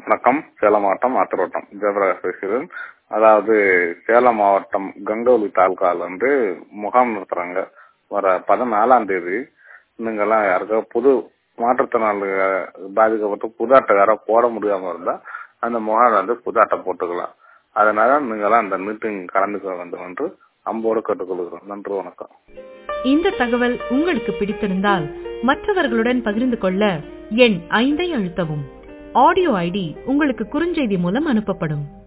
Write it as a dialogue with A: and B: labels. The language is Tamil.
A: வணக்கம் சேலம் மாவட்டம் ஆத்திரோட்டம் ஜெயபிரகாஷ் பேசுகிறேன் அதாவது சேலம் மாவட்டம் கங்கோலி தாலுகால வந்து முகாம் நடத்துறாங்க வர பதினாலாம் தேதி நீங்கெல்லாம் யாருக்கா புது மாற்றுத்திறனாளி பாதிக்கப்பட்டு புது அட்டை யாரோ போட முடியாம இருந்தா அந்த முகாம் வந்து புது அட்டை போட்டுக்கலாம் அதனால நீங்கெல்லாம் அந்த மீட்டிங் கலந்துக்க வேண்டும் என்று அம்போடு கேட்டுக்கொள்கிறோம் நன்றி வணக்கம்
B: இந்த தகவல் உங்களுக்கு பிடித்திருந்தால் மற்றவர்களுடன் பகிர்ந்து கொள்ள எண் ஐந்தை அழுத்தவும் ஆடியோ ஐடி உங்களுக்கு குறுஞ்செய்தி மூலம் அனுப்பப்படும்